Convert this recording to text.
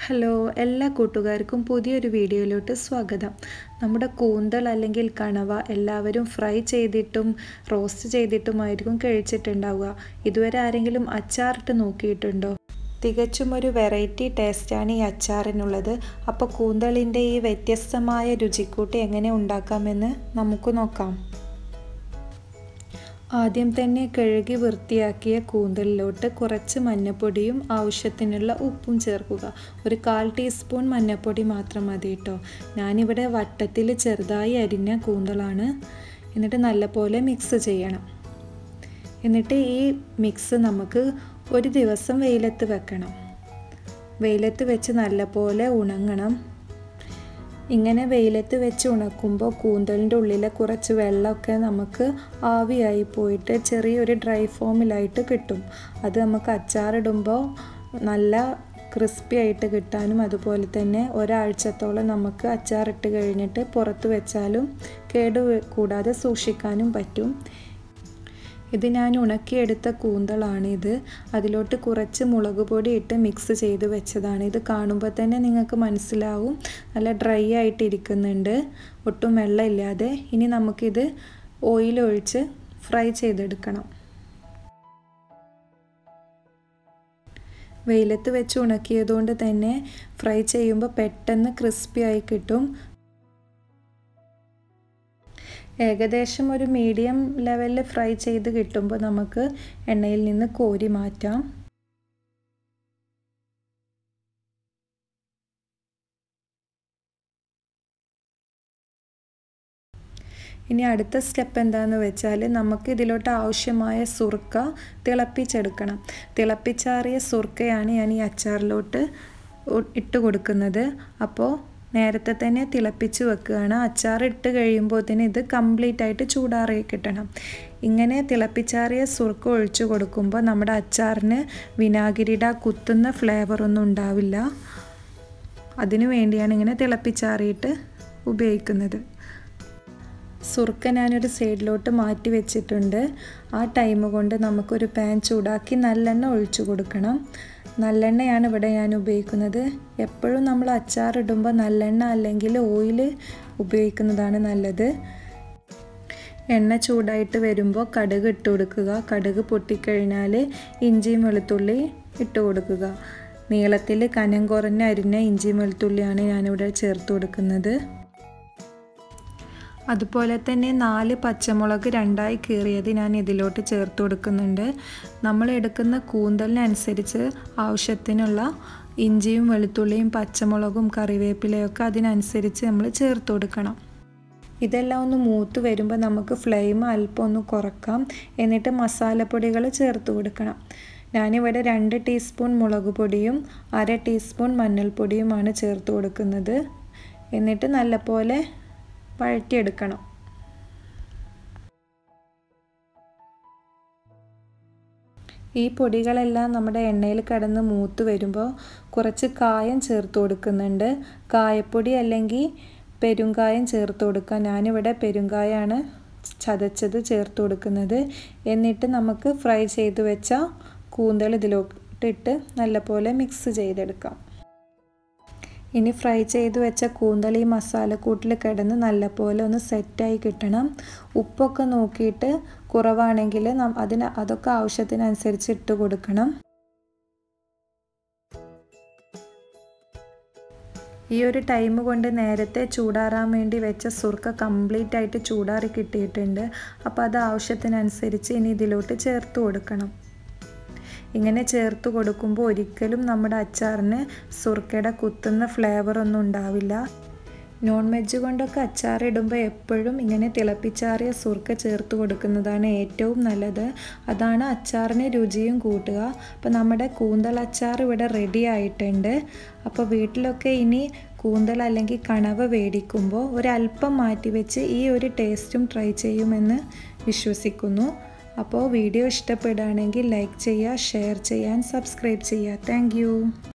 hello എല്ലാ കൂട്ടുകാർക്കും പുതിയൊരു വീഡിയോയിലോട്ട് സ്വാഗതം നമ്മുടെ കൂന്തൽ അല്ലെങ്കിൽ കണവ എല്ലാവരും ഫ്രൈ ചെയ്തിട്ടും റോസ്റ്റ് ചെയ്തിട്ടുമായിരിക്കും കഴിച്ചിട്ടുണ്ടാവുക ഇതുവരെ ആരെങ്കിലും അച്ചാറിട്ട് നോക്കിയിട്ടുണ്ടോ തികച്ചും ഒരു വെറൈറ്റി ടേസ്റ്റാണ് ഈ അച്ചാറിനുള്ളത് അപ്പോൾ കൂന്തളിൻ്റെ ഈ വ്യത്യസ്തമായ രുചിക്കൂട്ട് എങ്ങനെ ഉണ്ടാക്കാമെന്ന് നമുക്ക് നോക്കാം ആദ്യം തന്നെ കഴുകി വൃത്തിയാക്കിയ കൂന്തലിലോട്ട് കുറച്ച് മഞ്ഞൾപ്പൊടിയും ആവശ്യത്തിനുള്ള ഉപ്പും ചേർക്കുക ഒരു കാൽ ടീസ്പൂൺ മഞ്ഞൾപ്പൊടി മാത്രം മതി കേട്ടോ ഞാനിവിടെ വട്ടത്തിൽ ചെറുതായി അരിഞ്ഞ കൂന്തളാണ് എന്നിട്ട് നല്ലപോലെ മിക്സ് ചെയ്യണം എന്നിട്ട് ഈ മിക്സ് നമുക്ക് ഒരു ദിവസം വെയിലത്ത് വെക്കണം വെയിലത്ത് വെച്ച് നല്ലപോലെ ഉണങ്ങണം ഇങ്ങനെ വെയിലത്ത് വെച്ച് ഉണക്കുമ്പോൾ കൂന്തലിൻ്റെ ഉള്ളിലെ കുറച്ച് വെള്ളമൊക്കെ നമുക്ക് ആവിയായി പോയിട്ട് ചെറിയൊരു ഡ്രൈ ഫോമിലായിട്ട് കിട്ടും അത് നമുക്ക് അച്ചാറിടുമ്പോൾ നല്ല ക്രിസ്പി ആയിട്ട് കിട്ടാനും അതുപോലെ തന്നെ ഒരാഴ്ചത്തോളം നമുക്ക് അച്ചാറിട്ട് കഴിഞ്ഞിട്ട് പുറത്ത് വെച്ചാലും കേട് കൂടാതെ സൂക്ഷിക്കാനും പറ്റും ഇത് ഞാൻ ഉണക്കിയെടുത്ത കൂന്തളാണിത് അതിലോട്ട് കുറച്ച് മുളക് പൊടി ഇട്ട് മിക്സ് ചെയ്ത് വെച്ചതാണ് ഇത് കാണുമ്പോൾ തന്നെ നിങ്ങൾക്ക് മനസ്സിലാവും നല്ല ഡ്രൈ ആയിട്ട് ഇരിക്കുന്നുണ്ട് ഒട്ടും വെള്ളമില്ലാതെ ഇനി നമുക്കിത് ഓയിൽ ഒഴിച്ച് ഫ്രൈ ചെയ്തെടുക്കണം വെയിലത്ത് വെച്ച് ഉണക്കിയതുകൊണ്ട് തന്നെ ഫ്രൈ ചെയ്യുമ്പോൾ പെട്ടെന്ന് ക്രിസ്പി ആയി കിട്ടും ഏകദേശം ഒരു മീഡിയം ലെവലിൽ ഫ്രൈ ചെയ്ത് കിട്ടുമ്പോൾ നമുക്ക് എണ്ണയിൽ നിന്ന് കോരി മാറ്റാം ഇനി അടുത്ത സ്റ്റെപ്പ് എന്താണെന്ന് വെച്ചാൽ നമുക്ക് ഇതിലോട്ട് ആവശ്യമായ സുർക്ക തിളപ്പിച്ചെടുക്കണം തിളപ്പിച്ചാറിയ സുർക്കയാണ് ഞാൻ ഈ അച്ചാറിലോട്ട് ഇട്ട് കൊടുക്കുന്നത് അപ്പോൾ നേരത്തെ തന്നെ തിളപ്പിച്ച് വെക്കുകയാണ് അച്ചാർ ഇട്ട് കഴിയുമ്പോഴത്തേന് ഇത് കംപ്ലീറ്റ് ആയിട്ട് ചൂടാറി കിട്ടണം ഇങ്ങനെ തിളപ്പിച്ചാറിയ സുർക്ക ഒഴിച്ചു കൊടുക്കുമ്പോൾ നമ്മുടെ അച്ചാറിന് വിനാഗിരിയുടെ കുത്തുന്ന ഫ്ലേവറൊന്നും ഉണ്ടാവില്ല അതിനു വേണ്ടിയാണ് ഇങ്ങനെ തിളപ്പിച്ചാറിയിട്ട് ഉപയോഗിക്കുന്നത് സുർക്ക ഞാനൊരു സൈഡിലോട്ട് മാറ്റി വെച്ചിട്ടുണ്ട് ആ ടൈം കൊണ്ട് നമുക്കൊരു പാൻ ചൂടാക്കി നല്ലെണ്ണ ഒഴിച്ചു കൊടുക്കണം നല്ലെണ്ണയാണ് ഇവിടെ ഞാൻ ഉപയോഗിക്കുന്നത് എപ്പോഴും നമ്മൾ അച്ചാറിടുമ്പോൾ നല്ലെണ്ണ അല്ലെങ്കിൽ ഓയിൽ ഉപയോഗിക്കുന്നതാണ് നല്ലത് എണ്ണ ചൂടായിട്ട് വരുമ്പോൾ കടുക് ഇട്ട് കൊടുക്കുക കടുക് പൊട്ടിക്കഴിഞ്ഞാൽ ഇഞ്ചിയും വെളുത്തുള്ളി ഇട്ട് കൊടുക്കുക നീളത്തിൽ കനം കുറഞ്ഞ അരിഞ്ഞ ഇഞ്ചിയും വെളുത്തുള്ളിയാണ് ഞാനിവിടെ ചേർത്ത് കൊടുക്കുന്നത് അതുപോലെ തന്നെ നാല് പച്ചമുളക് രണ്ടായി കീറിയത് ഞാൻ ഇതിലോട്ട് ചേർത്ത് കൊടുക്കുന്നുണ്ട് നമ്മൾ എടുക്കുന്ന കൂന്തലിനനുസരിച്ച് ആവശ്യത്തിനുള്ള ഇഞ്ചിയും വെളുത്തുള്ളിയും പച്ചമുളകും കറിവേപ്പിലയൊക്കെ അതിനനുസരിച്ച് നമ്മൾ ചേർത്ത് കൊടുക്കണം ഇതെല്ലാം ഒന്ന് മൂത്ത് വരുമ്പോൾ നമുക്ക് ഫ്ലെയിം അല്പം ഒന്ന് കുറക്കാം എന്നിട്ട് മസാലപ്പൊടികൾ ചേർത്ത് കൊടുക്കണം ഞാനിവിടെ രണ്ട് ടീസ്പൂൺ മുളക് പൊടിയും അര ടീസ്പൂൺ മഞ്ഞൾപ്പൊടിയുമാണ് ചേർത്ത് കൊടുക്കുന്നത് എന്നിട്ട് നല്ലപോലെ വഴറ്റിയെടുക്കണം ഈ പൊടികളെല്ലാം നമ്മുടെ എണ്ണയിൽ കിടന്ന് മൂത്ത് വരുമ്പോൾ കുറച്ച് കായം ചേർത്ത് കൊടുക്കുന്നുണ്ട് കായപ്പൊടി അല്ലെങ്കിൽ പെരുങ്കായം ചേർത്ത് കൊടുക്കുക ഞാനിവിടെ പെരുങ്കായമാണ് ചതച്ചത് ചേർത്ത് കൊടുക്കുന്നത് എന്നിട്ട് നമുക്ക് ഫ്രൈ ചെയ്ത് വെച്ച കൂന്തൽ ഇതിലോട്ടിട്ട് നല്ലപോലെ മിക്സ് ചെയ്തെടുക്കാം ഇനി ഫ്രൈ ചെയ്ത് വെച്ച കൂന്തൽ ഈ മസാലക്കൂട്ടിൽ കിടന്ന് നല്ലപോലെ ഒന്ന് സെറ്റായി കിട്ടണം ഉപ്പൊക്കെ നോക്കിയിട്ട് കുറവാണെങ്കിൽ അതിന് അതൊക്കെ ആവശ്യത്തിനനുസരിച്ച് ഇട്ട് കൊടുക്കണം ഈ ഒരു ടൈം കൊണ്ട് നേരത്തെ ചൂടാറാൻ വേണ്ടി വെച്ച സുർക്ക കംപ്ലീറ്റ് ആയിട്ട് ചൂടാറി കിട്ടിയിട്ടുണ്ട് അപ്പോൾ അത് ആവശ്യത്തിനനുസരിച്ച് ഇനി ഇതിലോട്ട് ചേർത്ത് കൊടുക്കണം ഇങ്ങനെ ചേർത്ത് കൊടുക്കുമ്പോൾ ഒരിക്കലും നമ്മുടെ അച്ചാറിന് സുർക്കയുടെ കുത്തുന്ന ഫ്ലേവർ ഒന്നും ഉണ്ടാവില്ല നോൺ വെജ് കൊണ്ടൊക്കെ അച്ചാർ ഇടുമ്പോൾ എപ്പോഴും ഇങ്ങനെ തിളപ്പിച്ചാറിയ സുർക്ക ചേർത്ത് കൊടുക്കുന്നതാണ് ഏറ്റവും നല്ലത് അതാണ് അച്ചാറിന് രുചിയും കൂട്ടുക അപ്പോൾ നമ്മുടെ കൂന്തൽ അച്ചാർ ഇവിടെ റെഡി ആയിട്ടുണ്ട് അപ്പോൾ വീട്ടിലൊക്കെ ഇനി കൂന്തൽ അല്ലെങ്കിൽ കണവ മേടിക്കുമ്പോൾ ഒരല്പം മാറ്റി വെച്ച് ഈ ഒരു ടേസ്റ്റും ട്രൈ ചെയ്യുമെന്ന് വിശ്വസിക്കുന്നു അപ്പോൾ വീഡിയോ ഇഷ്ടപ്പെടുകയാണെങ്കിൽ ലൈക്ക് ചെയ്യുക ഷെയർ ചെയ്യാൻ സബ്സ്ക്രൈബ് ചെയ്യുക താങ്ക്